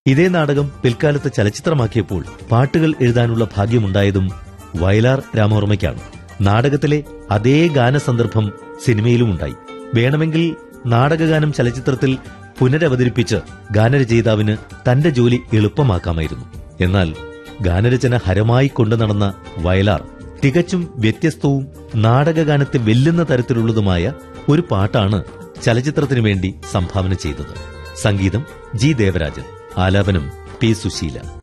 ഇതേ നാടകം പിൽക്കാലത്ത് ചലച്ചിത്രമാക്കിയപ്പോൾ പാട്ടുകൾ എഴുതാനുള്ള ഭാഗ്യമുണ്ടായതും വയലാർ രാമവർമ്മയ്ക്കാണ് നാടകത്തിലെ അതേ ഗാനസന്ദർഭം സിനിമയിലുമുണ്ടായി വേണമെങ്കിൽ നാടകഗാനം ചലച്ചിത്രത്തിൽ പുനരവതരിപ്പിച്ച് ഗാനരചയിതാവിന് തന്റെ ജോലി എളുപ്പമാക്കാമായിരുന്നു എന്നാൽ ഗാനരചന ഹരമായി കൊണ്ടു നടന്ന വയലാർ തികച്ചും വ്യത്യസ്തവും നാടകഗാനത്തെ വെല്ലുന്ന തരത്തിലുള്ളതുമായ ഒരു പാട്ടാണ് ചലച്ചിത്രത്തിനു വേണ്ടി സംഭാവന ചെയ്തത് സംഗീതം ജി ദേവരാജൻ ആലാപനം പി സുശീല